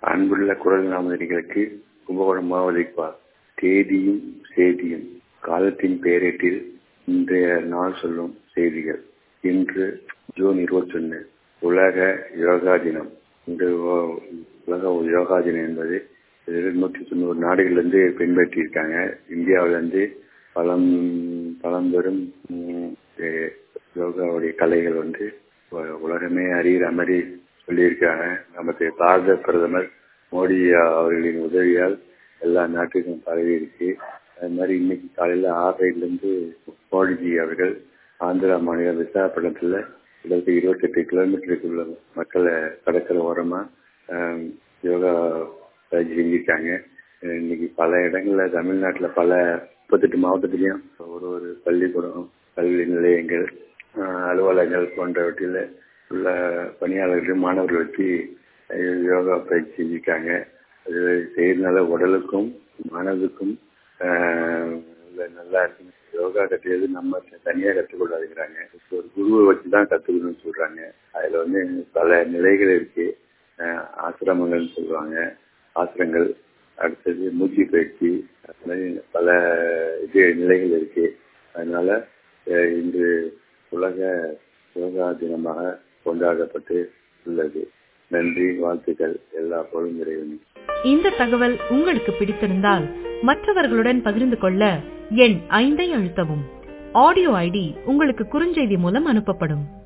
அன்புள்ள குரல் நாமதிகளுக்கு கும்பகோணம் மாவதிப்பா தேதியும் செய்தியும் காலத்தின் பெயரேட்டில் இன்றைய நாள் சொல்லும் செய்திகள் இன்று ஜூன் இருபத்தி ஒன்று உலக யோகா தினம் இன்று உ- உலக யோகா தினம் என்பது நூற்றி தொண்ணூறு நாடுகள்லேருந்து பின்பற்றியிருக்காங்க இந்தியாவிலேருந்து பலம் பழம்பெரும் ம், எ- யோகாவுடைய கலைகள் வந்து உ- உலகமே அறிகிற மாதிரி சொல்லியிருக்காங்க நமது பாரத பிரதமர் மோடி அவர்களின் உதவியால் எல்லா நாட்டுக்கும் பரவி இருக்கு அது மாதிரி இன்னைக்கு காலையில ஆறையிலிருந்து மோடிஜி அவர்கள் ஆந்திரா மாநிலம் விசாகப்பட்டினத்துல கிட்டத்தட்ட இருபத்தெட்டு கிலோமீட்டருக்குள்ள மக்களை கடற்கரை ஓரமா ஆம், யோகா பயிற்சி செஞ்சிருக்காங்க அஹ் இன்னைக்கு பல இடங்கள்ல தமிழ்நாட்டுல பல முப்பத்தெட்டு மாவட்டத்திலையும் ஒரு ஒரு பள்ளிக்கூடம் கல்வி நிலையங்கள் ஆஹ் அலுவலகங்கள் போன்றவற்றில் உள்ள பணியாளர்கள் மாணவர்கள் வச்சு அஹ் யோகா பயிற்சி செஞ்சிருக்காங்க அது செய்யறதுனால உடலுக்கும் மனதுக்கும் ஆஹ் நல்ல- நல்லா இருக்கு யோகா கற்றுக்கிறது நம்ம தனியா கற்றுக்கொள்ளாதுங்கிறாங்க ஒரு குருவை வச்சு தான் கத்துக்கணும்னு சொல்றாங்க அதுல வந்து பல நிலைகள் இருக்கு ஆஹ் ஆசிரமங்கள்னு சொல்லுவாங்க ஆசிரங்கள் அடுத்தது மூச்சு பயிற்சி அது மாதிரி பல இது நிலைகள் இருக்கு அதனால அஹ் இன்று உலக யோகா தினமாக கொண்டாடப்பட்டு உள்ளது நன்றி வாழ்த்துக்கள் எல்லா பொருளும் இறைவனும் இந்த தகவல் உங்களுக்கு பிடித்திருந்தால் மற்றவர்களுடன் பகிர்ந்து கொள்ள எண் ஐந்தை அழுத்தவும் ஆடியோ ஐடி உங்களுக்கு குறுஞ்செய்தி மூலம் அனுப்பப்படும்